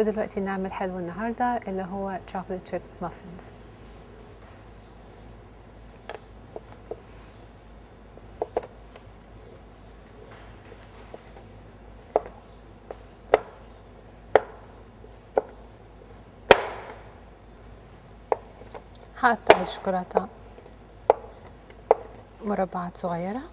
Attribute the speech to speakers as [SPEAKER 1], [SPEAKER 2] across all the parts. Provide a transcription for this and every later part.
[SPEAKER 1] ودلوقتي نعمل حلو النهارده اللي هو chocolate chip muffins هقطع الشوكولاتة مربعات صغيرة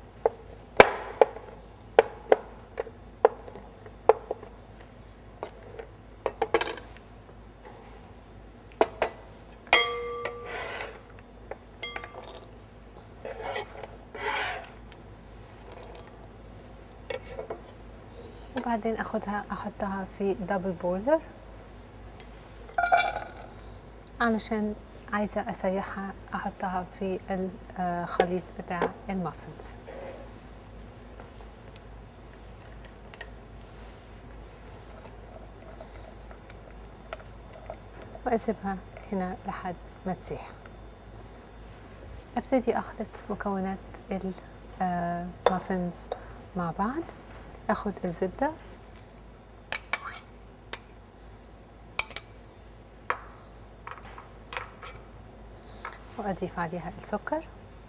[SPEAKER 1] وبعدين اخدها احطها في دبل بولر علشان عايزة أسيحها أحطها في الخليط بتاع المافنز وأسيبها هنا لحد ما تسيح أبتدي أخلط مكونات المافنز مع بعض أخد الزبدة وأضيف عليها السكر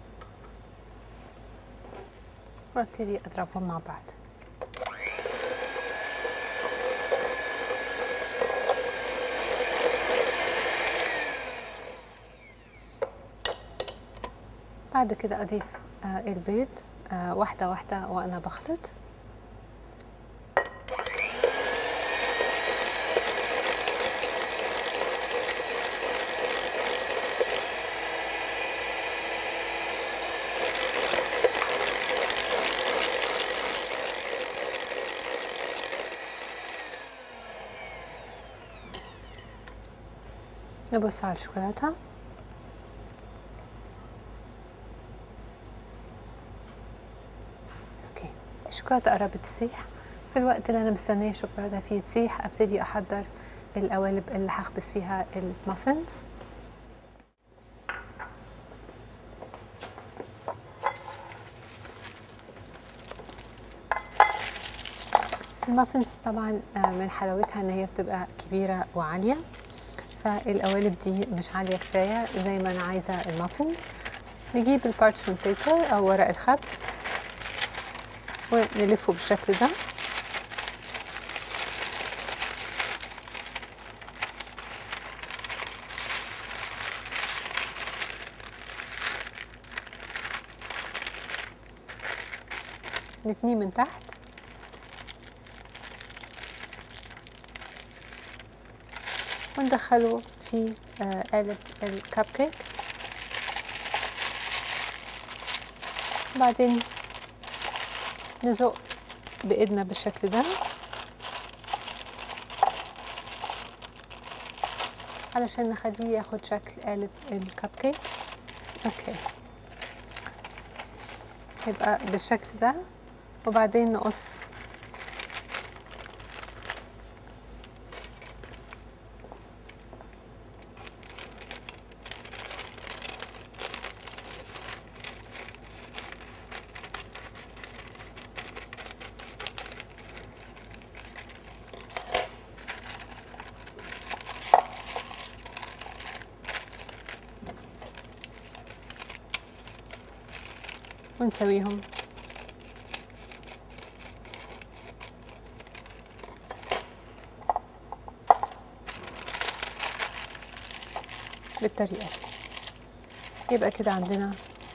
[SPEAKER 1] وابتدي أضربهم مع بعض بعد كده أضيف آه البيض آه واحدة واحدة وأنا بخلط نبص على الشوكولاتة اوكي الشوكولاتة قربت تسيح في الوقت اللي انا مستنية الشوكولاتة فيه تسيح ابتدي احضر القوالب اللي هخبز فيها المافنز المافنز طبعا من حلاوتها ان هي بتبقى كبيرة وعالية فالقوالب دي مش عالية كفاية زي ما أنا عايزة المافنز نجيب البارشمنت بيبر أو ورق الخبز ونلفه بالشكل ده نتنيه من تحت وندخله في قالب الكب كيك بعدين نزق بإيدنا بالشكل ده علشان نخليه ياخد شكل قالب الكب كيك اوكي يبقى بالشكل ده وبعدين نقص ونسويهم بالطريقة دي يبقى كده عندنا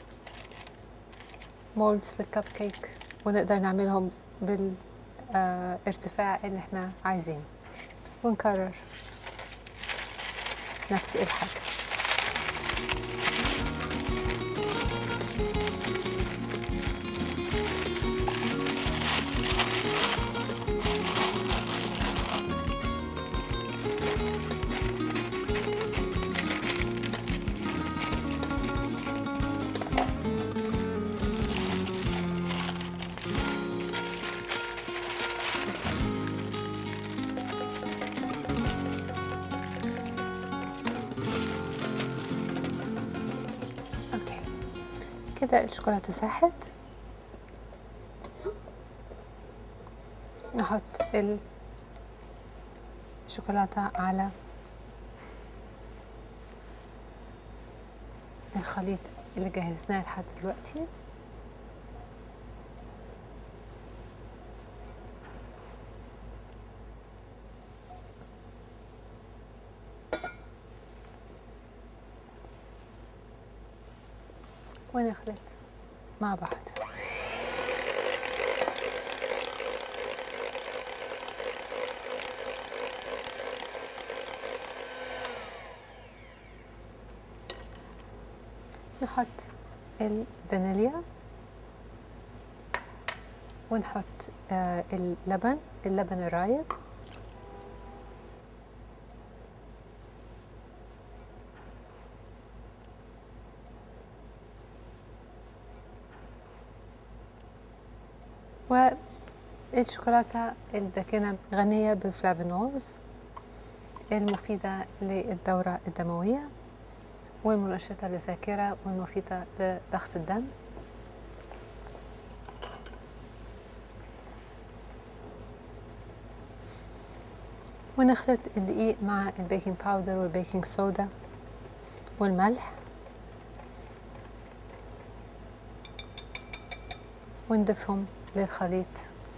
[SPEAKER 1] مولدز للكب كيك ونقدر نعملهم بالارتفاع اللي احنا عايزينه ونكرر نفس الحاجه كده الشوكولاتة ساحت نحط ال شوكولاتة على الخليط اللي جهزناه لحد دلوقتي ونخلط مع بعض نحط الفانيليا ونحط آه اللبن اللبن الرايب والشوكولاتة الداكنة غنية بالفلافونولز المفيدة للدورة الدموية والمنشطة للذاكرة والمفيدة لضغط الدم ونخلط الدقيق مع البيكنج باودر والبيكنج صودا والملح ونضيفهم للخليط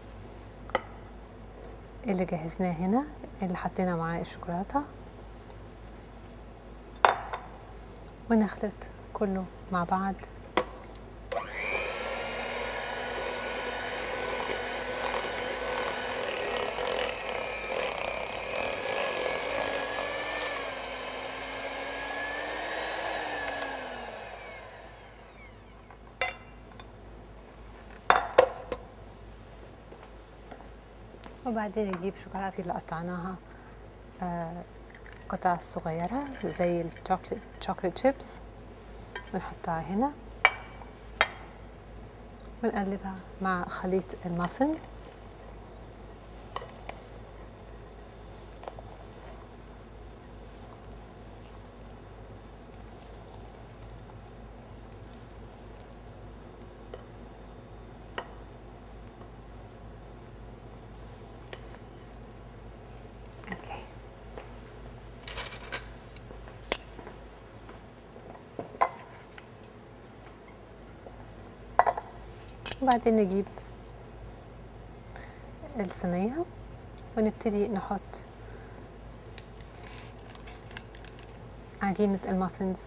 [SPEAKER 1] اللي جهزناه هنا اللي حطينا معاه الشوكولاتة ونخلط كله مع بعض وبعدين نجيب شوكولاتة اللي قطعناها آه قطع صغيرة زي الشوكليت شوكليت شيبس ونحطها هنا ونقلبها مع خليط المافن اوكي وبعدين نجيب الصينية ونبتدي نحط عجينة المافنز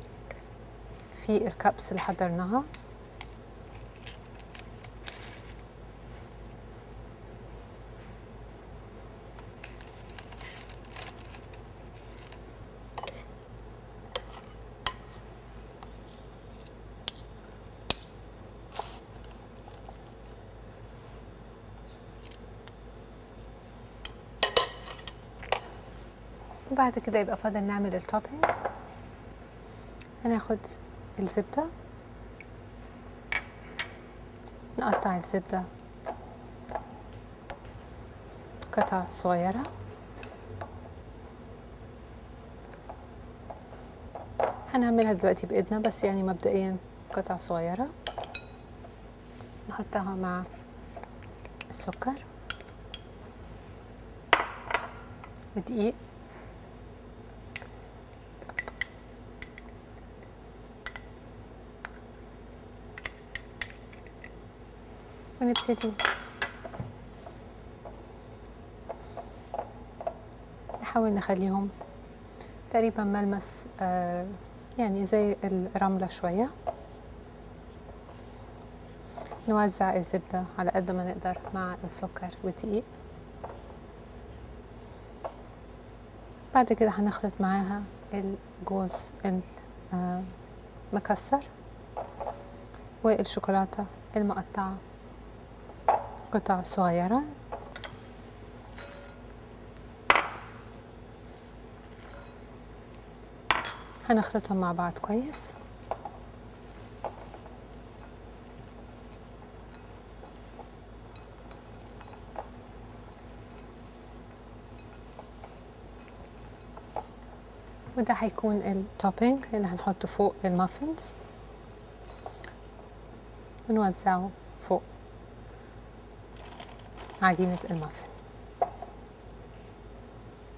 [SPEAKER 1] في الكبس اللي حضرناها وبعد كده يبقى فاضل نعمل التوبينج هناخد الزبدة نقطع الزبدة قطع صغيرة هنعملها دلوقتي بإيدنا بس يعني مبدئيا قطع صغيرة نحطها مع السكر ودقيق ونبتدي نحاول نخليهم تقريبا ملمس آه يعني زي الرملة شوية نوزع الزبدة على قد ما نقدر مع السكر والدقيق بعد كده هنخلط معاها الجوز المكسر والشوكولاتة المقطعة قطع صغيرة هنخلطهم مع بعض كويس وده هيكون التوبينج اللي هنحطه فوق المافنز ونوزعه فوق عجينة المافن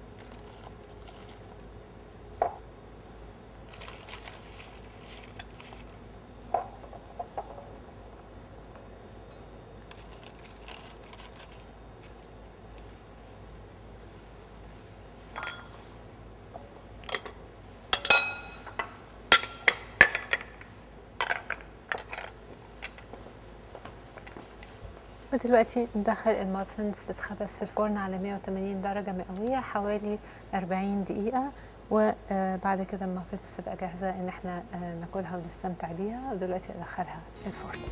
[SPEAKER 1] ودلوقتي ندخل المافنز تتخبز في الفرن على 180 درجة مئوية حوالي 40 دقيقة وبعد كده المافنز تبقى جاهزة ان احنا آه، ناكلها ونستمتع بيها ودلوقتي ادخلها الفرن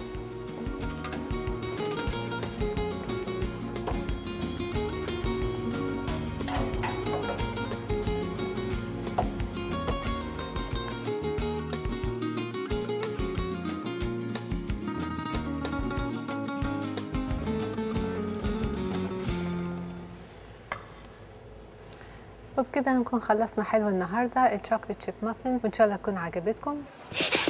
[SPEAKER 1] وبكده نكون خلصنا حلو النهارده الشوكليت شيب مافنز وان شاء الله تكون عجبتكم